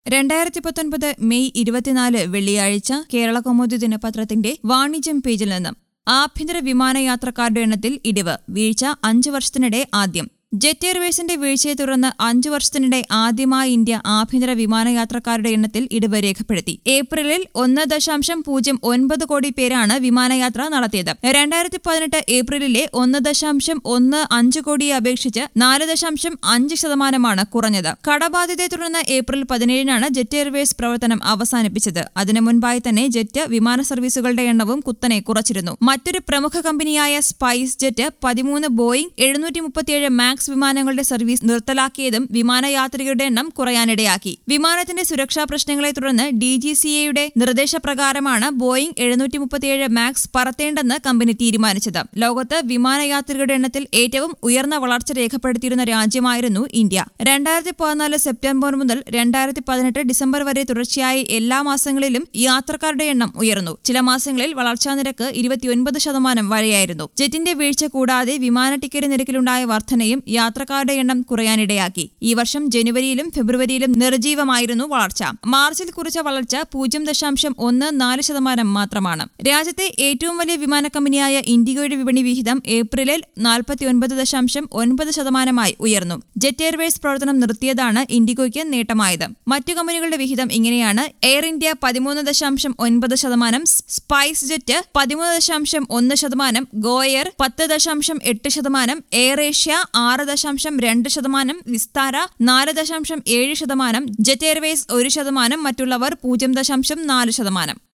രണ്ടായിരത്തി പത്തൊൻപത് മെയ് ഇരുപത്തിനാല് വെള്ളിയാഴ്ച കേരള കൗമുദി ദിനപത്രത്തിന്റെ വാണിജ്യം പേജിൽ നിന്നും ആഭ്യന്തര വിമാനയാത്രക്കാരുടെ എണ്ണത്തിൽ ഇടിവ് വീഴ്ച അഞ്ച് വർഷത്തിനിടെ ആദ്യം ജെറ്റ് എയർവേസിന്റെ വീഴ്ചയെ തുടർന്ന് അഞ്ചു വർഷത്തിനിടെ ആദ്യമായി ഇന്ത്യ ആഭ്യന്തര വിമാനയാത്രക്കാരുടെ എണ്ണത്തിൽ ഇടിവ് രേഖപ്പെടുത്തി ഏപ്രിലിൽ ഒന്ന് ദശാംശം പൂജ്യം ഒൻപത് കോടി പേരാണ് വിമാനയാത്ര നടത്തിയത് രണ്ടായിരത്തി പതിനെട്ട് ഏപ്രിലിലെ ഒന്ന് ദശാംശം ഒന്ന് അഞ്ച് കോടിയെ അപേക്ഷിച്ച് നാല് ദശാംശം അഞ്ച് ശതമാനമാണ് കുറഞ്ഞത് കടബാധ്യതയെ തുടർന്ന് ഏപ്രിൽ പതിനേഴിനാണ് ജെറ്റ് എയർവേസ് പ്രവർത്തനം അവസാനിപ്പിച്ചത് അതിനു മുൻപായി തന്നെ ജെറ്റ് വിമാന സർവീസുകളുടെ എണ്ണവും കുത്തനെ കുറച്ചിരുന്നു മറ്റൊരു പ്രമുഖ കമ്പനിയായ സ്പൈസ് ജെറ്റ് പതിമൂന്ന് ബോയിംഗ് എഴുന്നൂറ്റി മുപ്പത്തിയേഴ് മാക്സ് വിമാനങ്ങളുടെ സർവീസ് നിർത്തലാക്കിയതും വിമാനയാത്രികരുടെ എണ്ണം കുറയാനിടയാക്കി വിമാനത്തിന്റെ സുരക്ഷാ പ്രശ്നങ്ങളെ തുടർന്ന് ഡി ജി സി എയുടെ നിർദ്ദേശപ്രകാരമാണ് ബോയിംഗ് എഴുന്നൂറ്റി മുപ്പത്തിയേഴ് മാക്സ് പറത്തേണ്ടെന്ന് കമ്പനി തീരുമാനിച്ചത് ലോകത്ത് വിമാനയാത്രികരുടെ എണ്ണത്തിൽ ഏറ്റവും ഉയർന്ന വളർച്ച രേഖപ്പെടുത്തിയിരുന്ന രാജ്യമായിരുന്നു ഇന്ത്യ രണ്ടായിരത്തി പതിനാല് സെപ്റ്റംബർ മുതൽ രണ്ടായിരത്തി പതിനെട്ട് ഡിസംബർ വരെ തുടർച്ചയായി എല്ലാ മാസങ്ങളിലും യാത്രക്കാരുടെ എണ്ണം ഉയർന്നു ചില മാസങ്ങളിൽ വളർച്ചാ നിരക്ക് ഇരുപത്തിയൊൻപത് ശതമാനം വരെയായിരുന്നു ജെറ്റിന്റെ വീഴ്ച കൂടാതെ വിമാന ടിക്കറ്റ് നിരക്കിലുണ്ടായ വർധനയും യാത്രക്കാരുടെ എണ്ണം കുറയാനിടയാക്കി ഈ വർഷം ജനുവരിയിലും ഫെബ്രുവരിയിലും നിർജീവമായിരുന്നു വളർച്ച മാർച്ചിൽ കുറിച്ച വളർച്ച പൂജ്യം ദശാംശം ഒന്ന് നാല് ശതമാനം മാത്രമാണ് രാജ്യത്തെ ഏറ്റവും വലിയ വിമാന കമ്പനിയായ ഇൻഡിഗോയുടെ വിപണി വിഹിതം ഏപ്രിലിൽ നാൽപ്പത്തിയൊൻപത് ദശാംശം ഒൻപത് ശതമാനമായി ഉയർന്നു ജെറ്റ് എയർവേസ് പ്രവർത്തനം നിർത്തിയതാണ് ഇൻഡിഗോയ്ക്ക് നേട്ടമായത് മറ്റു കമ്പനികളുടെ വിഹിതം ഇങ്ങനെയാണ് എയർ ഇന്ത്യ പതിമൂന്ന് ദശാംശം ഒൻപത് ശതമാനം സ്പൈസ് ജെറ്റ് പതിമൂന്ന് ദശാംശം ഒന്ന് ശതമാനം ഗോയർ പത്ത് ദശാംശം എട്ട് ശതമാനം എയർ ഏഷ്യ ആറ് ദശാംശം രണ്ട് ശതമാനം വിസ്താര നാല് ദശാംശം ഏഴ് ശതമാനം ജെറ്റ് എയർവേസ് ഒരു ശതമാനം മറ്റുള്ളവർ പൂജ്യം ദശാംശം നാല് ശതമാനം